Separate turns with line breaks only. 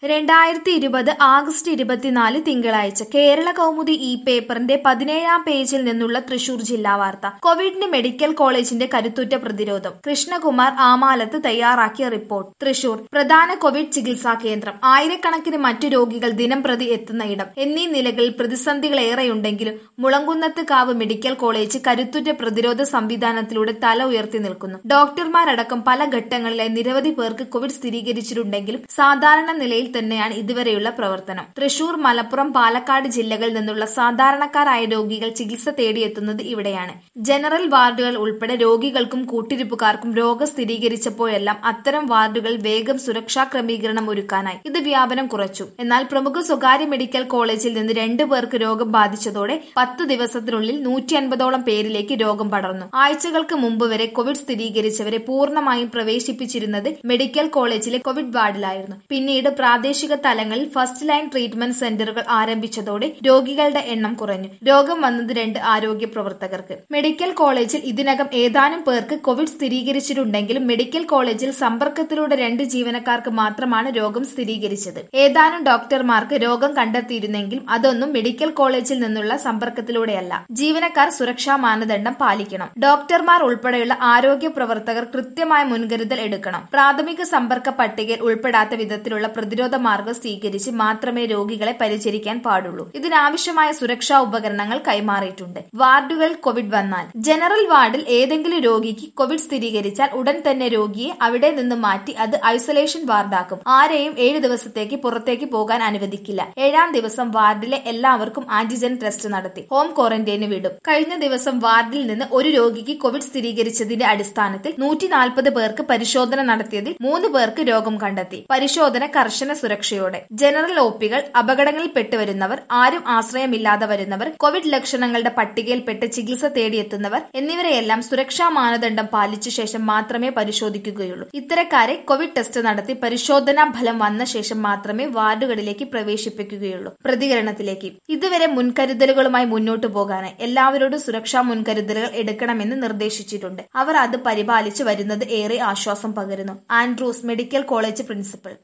രണ്ടായിരത്തി ഇരുപത് ആഗസ്റ്റ് ഇരുപത്തിനാല് തിങ്കളാഴ്ച കേരള കൗമുദി ഈ പേപ്പറിന്റെ പതിനേഴാം പേജിൽ നിന്നുള്ള തൃശൂർ ജില്ലാ വാർത്ത കോവിഡിന് മെഡിക്കൽ കോളേജിന്റെ കരുത്തുറ്റ പ്രതിരോധം കൃഷ്ണകുമാർ ആമാലത്ത് തയ്യാറാക്കിയ റിപ്പോർട്ട് തൃശൂർ പ്രധാന കോവിഡ് ചികിത്സാ കേന്ദ്രം ആയിരക്കണക്കിന് മറ്റു രോഗികൾ ദിനം പ്രതി എത്തുന്ന ഇടം എന്നീ നിലകളിൽ പ്രതിസന്ധികളേറെയുണ്ടെങ്കിലും മുളങ്കുന്നത്ത് കാവ് മെഡിക്കൽ കോളേജ് കരുത്തുറ്റ പ്രതിരോധ സംവിധാനത്തിലൂടെ തല ഉയർത്തി നിൽക്കുന്നു ഡോക്ടർമാരടക്കം പല ഘട്ടങ്ങളിലായി നിരവധി പേർക്ക് കോവിഡ് സ്ഥിരീകരിച്ചിട്ടുണ്ടെങ്കിലും സാധാരണ നിലയിൽ തന്നെയാണ് ഇതുവരെയുള്ള പ്രവർത്തനം തൃശൂർ മലപ്പുറം പാലക്കാട് ജില്ലകളിൽ നിന്നുള്ള സാധാരണക്കാരായ രോഗികൾ ചികിത്സ തേടിയെത്തുന്നത് ഇവിടെയാണ് ജനറൽ വാർഡുകൾ ഉൾപ്പെടെ രോഗികൾക്കും കൂട്ടിരിപ്പുകാർക്കും രോഗം സ്ഥിരീകരിച്ചപ്പോഴെല്ലാം അത്തരം വാർഡുകൾ വേഗം സുരക്ഷാ ക്രമീകരണം ഒരുക്കാനായി ഇത് വ്യാപനം കുറച്ചു എന്നാൽ പ്രമുഖ സ്വകാര്യ മെഡിക്കൽ കോളേജിൽ നിന്ന് രണ്ടു പേർക്ക് രോഗം ബാധിച്ചതോടെ പത്ത് ദിവസത്തിനുള്ളിൽ നൂറ്റി അൻപതോളം പേരിലേക്ക് രോഗം പടർന്നു ആഴ്ചകൾക്ക് മുമ്പ് വരെ കോവിഡ് സ്ഥിരീകരിച്ചവരെ പൂർണ്ണമായും പ്രവേശിപ്പിച്ചിരുന്നത് മെഡിക്കൽ കോളേജിലെ കോവിഡ് വാർഡിലായിരുന്നു പിന്നീട് പ്രാദേശിക തലങ്ങളിൽ ഫസ്റ്റ് ലൈൻ ട്രീറ്റ്മെന്റ് സെന്ററുകൾ ആരംഭിച്ചതോടെ രോഗികളുടെ എണ്ണം കുറഞ്ഞു രോഗം വന്നത് രണ്ട് ആരോഗ്യ പ്രവർത്തകർക്ക് മെഡിക്കൽ കോളേജിൽ ഇതിനകം ഏതാനും പേർക്ക് കോവിഡ് സ്ഥിരീകരിച്ചിട്ടുണ്ടെങ്കിലും മെഡിക്കൽ കോളേജിൽ സമ്പർക്കത്തിലൂടെ രണ്ട് ജീവനക്കാർക്ക് മാത്രമാണ് രോഗം സ്ഥിരീകരിച്ചത് ഏതാനും ഡോക്ടർമാർക്ക് രോഗം കണ്ടെത്തിയിരുന്നെങ്കിലും അതൊന്നും മെഡിക്കൽ കോളേജിൽ നിന്നുള്ള സമ്പർക്കത്തിലൂടെയല്ല ജീവനക്കാർ സുരക്ഷാ മാനദണ്ഡം പാലിക്കണം ഡോക്ടർമാർ ഉൾപ്പെടെയുള്ള ആരോഗ്യ പ്രവർത്തകർ കൃത്യമായ മുൻകരുതൽ എടുക്കണം പ്രാഥമിക സമ്പർക്ക പട്ടികയിൽ ഉൾപ്പെടാത്ത വിധത്തിലുള്ള പ്രതിരോധ മാർഗം സ്വീകരിച്ച് മാത്രമേ രോഗികളെ പരിചരിക്കാൻ പാടുള്ളൂ ഇതിനാവശ്യമായ സുരക്ഷാ ഉപകരണങ്ങൾ കൈമാറിയിട്ടുണ്ട് വാർഡുകളിൽ കോവിഡ് വന്നാൽ ജനറൽ വാർഡിൽ ഏതെങ്കിലും രോഗിക്ക് കോവിഡ് സ്ഥിരീകരിച്ചാൽ ഉടൻ തന്നെ രോഗിയെ അവിടെ നിന്ന് മാറ്റി അത് ഐസൊലേഷൻ വാർഡാക്കും ആരെയും ഏഴ് ദിവസത്തേക്ക് പുറത്തേക്ക് പോകാൻ അനുവദിക്കില്ല ഏഴാം ദിവസം വാർഡിലെ എല്ലാവർക്കും ആന്റിജൻ ടെസ്റ്റ് നടത്തി ഹോം ക്വാറന്റൈന് വിടും കഴിഞ്ഞ ദിവസം വാർഡിൽ നിന്ന് ഒരു രോഗിക്ക് കോവിഡ് സ്ഥിരീകരിച്ചതിന്റെ അടിസ്ഥാനത്തിൽ നൂറ്റി നാൽപ്പത് പേർക്ക് പരിശോധന നടത്തിയതിൽ മൂന്ന് പേർക്ക് രോഗം കണ്ടെത്തി പരിശോധന കർശന സുരക്ഷയോടെ ജനറൽ ഒപികൾ അപകടങ്ങളിൽ പെട്ടുവരുന്നവർ ആരും ആശ്രയമില്ലാതെ വരുന്നവർ കോവിഡ് ലക്ഷണങ്ങളുടെ പട്ടികയിൽപ്പെട്ട് ചികിത്സ തേടിയെത്തുന്നവർ എന്നിവരെയെല്ലാം സുരക്ഷാ മാനദണ്ഡം പാലിച്ച ശേഷം മാത്രമേ പരിശോധിക്കുകയുള്ളൂ ഇത്തരക്കാരെ കോവിഡ് ടെസ്റ്റ് നടത്തി പരിശോധനാ ഫലം വന്ന ശേഷം മാത്രമേ വാർഡുകളിലേക്ക് പ്രവേശിപ്പിക്കുകയുള്ളൂ പ്രതികരണത്തിലേക്ക് ഇതുവരെ മുൻകരുതലുകളുമായി മുന്നോട്ടു പോകാനായി എല്ലാവരോടും സുരക്ഷാ മുൻകരുതലുകൾ എടുക്കണമെന്ന് നിർദ്ദേശിച്ചിട്ടുണ്ട് അവർ അത് പരിപാലിച്ചു വരുന്നത് ഏറെ ആശ്വാസം പകരുന്നു ആൻഡ്രൂസ് മെഡിക്കൽ കോളേജ് പ്രിൻസിപ്പൽ